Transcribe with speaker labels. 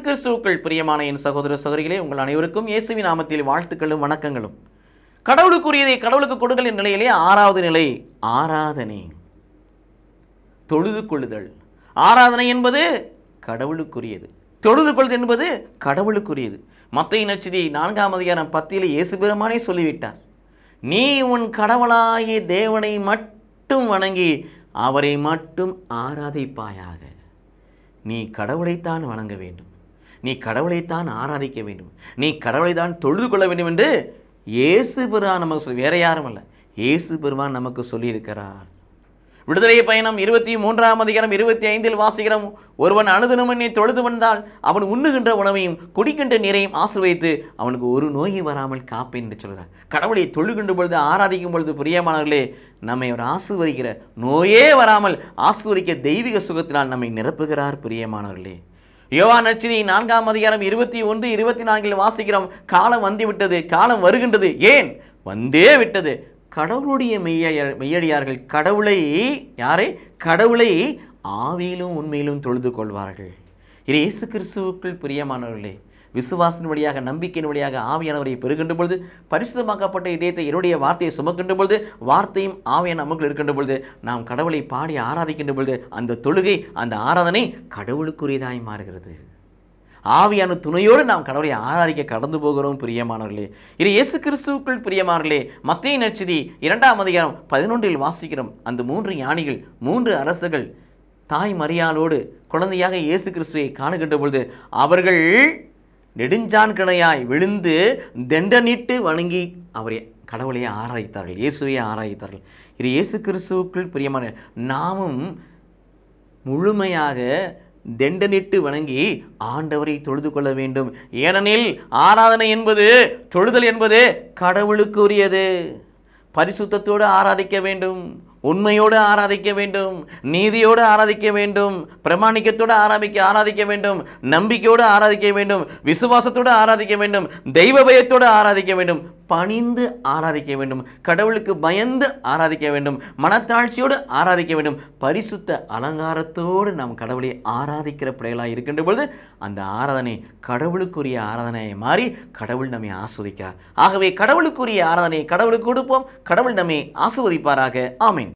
Speaker 1: கிறிஸ்துவுக்குள் பிரியமான என் சகோதர சகோதரிகளே உங்கள் அனைவருக்கும் இயேசுவின் நாமத்தில் வாழ்த்துக்களும் வணக்கங்களும் கடவுளுக்குரியதை கடவுளுக்கு கொடுங்கள் என்ற நிலையிலே ஆறாவது நிலை ஆராதனை தொழுது கொள்ளுதல் ஆராதனை என்பது கடவுளுக்குரியது தொழுது கொள்வது என்பது கடவுளுக்குரியது மத்திய நச்சிதி நான்காம் அதிகாரம் பத்தியில் இயேசு பெருமானே சொல்லிவிட்டார் நீ உன் கடவுளாகிய தேவனை மட்டும் வணங்கி அவரை மட்டும் ஆராதிப்பாயாக நீ கடவுளைத்தான் வணங்க வேண்டும் நீ கடவுளைத்தான் ஆராதிக்க வேண்டும் நீ கடவுளைத்தான் தொழுது கொள்ள வேண்டும் என்று இயேசு பெருமான் நமக்கு சொல்லி வேற யாரும் அல்ல இயேசு பெருமான் நமக்கு சொல்லியிருக்கிறார் விடுதலை பயணம் இருபத்தி மூன்றாம் அதிகாரம் இருபத்தி ஐந்தில் வாசிக்கிறோம் ஒருவன் அனுதினம் என்னை தொழுது வந்தால் அவன் உண்ணுகின்ற உணவையும் குடிக்கின்ற நீரையும் ஆசிர்வதித்து அவனுக்கு ஒரு நோய் வராமல் காப்பேன் என்று சொல்கிறார் கடவுளை தொழுகின்ற பொழுது ஆராதிக்கும் பொழுது பிரியமானவர்களே நம்மை அவர் ஆசிர்வதிக்கிற நோயே வராமல் ஆசிர்வதிக்க தெய்வீக சுகத்தினால் நம்மை நிரப்புகிறார் பிரியமானவர்களே யோவா நச்சினி நான்காம் அதிகாரம் இருபத்தி ஒன்று இருபத்தி நான்கில் வாசிக்கிறோம் காலம் வந்து விட்டது காலம் வருகின்றது ஏன் வந்தே விட்டது கடவுளுடைய மெய்ய மெய்யடியார்கள் கடவுளை யாரை கடவுளை ஆவியிலும் உண்மையிலும் தொழுது கொள்வார்கள் இது இயேசு கிறிஸ்துவுக்குள் பிரியமானவர்களே விசுவாசின் வழியாக நம்பிக்கையின் வழியாக ஆவியானவரை பெறுகின்ற பொழுது பரிசுத்தமாக்கப்பட்ட இதயத்தை என்னுடைய வார்த்தையை சுமக்கின்ற பொழுது வார்த்தையும் ஆவியான நமக்குள் இருக்கின்ற பொழுது நாம் கடவுளை பாடி ஆராதிக்கின்ற பொழுது அந்த தொழுகை அந்த ஆராதனை கடவுளுக்குரியதாய் மாறுகிறது ஆவியான துணையோடு நாம் கடவுளை ஆராதிக்க கடந்து போகிறோம் பிரியமானவர்களே இது இயேசு கிறிஸ்துவுக்குள் பிரியமானவர்களே மத்திய நற்செய்தி இரண்டாம் அதிகாரம் பதினொன்றில் வாசிக்கிறோம் அந்த மூன்று ஞானிகள் மூன்று அரசர்கள் தாய் மரியாளோடு குழந்தையாக இயேசு கிறிஸ்துவை காணுகின்ற பொழுது அவர்கள் நெடுஞ்சான் கிணையாய் விழுந்து தண்டனிட்டு வணங்கி அவரை கடவுளை ஆராய்த்தார்கள் இயேசுவை ஆராய்த்தார்கள் இது இயேசு கிறிஸ்துவுக்குள் பிரியமான நாமும் முழுமையாக தெண்டனிட்டு வணங்கி ஆண்டவரை தொழுது கொள்ள வேண்டும் ஏனெனில் ஆராதனை என்பது தொழுதல் என்பது கடவுளுக்கு உரியது பரிசுத்தத்தோடு ஆராதிக்க வேண்டும் உண்மையோடு ஆராதிக்க வேண்டும் நீதியோடு ஆராதிக்க வேண்டும் பிரமாணிக்கத்தோடு ஆராதிக்க ஆராதிக்க வேண்டும் நம்பிக்கையோடு ஆராதிக்க வேண்டும் விசுவாசத்தோடு ஆராதிக்க வேண்டும் தெய்வ பயத்தோடு ஆராதிக்க வேண்டும் பணிந்து ஆராதிக்க வேண்டும் கடவுளுக்கு பயந்து ஆராதிக்க வேண்டும் மனத்தாழ்ச்சியோடு ஆராதிக்க வேண்டும் பரிசுத்த அலங்காரத்தோடு நாம் கடவுளை ஆராதிக்கிற பிள்ளைகளாக இருக்கின்ற பொழுது அந்த ஆராதனை கடவுளுக்குரிய ஆராதனையை மாறி கடவுள் நம்மை ஆஸ்வதிக்கிறார் ஆகவே கடவுளுக்குரிய ஆராதனை கடவுளுக்கு கொடுப்போம் கடவுள் நம்மை ஆஸ்வதிப்பாராக ஆமீன்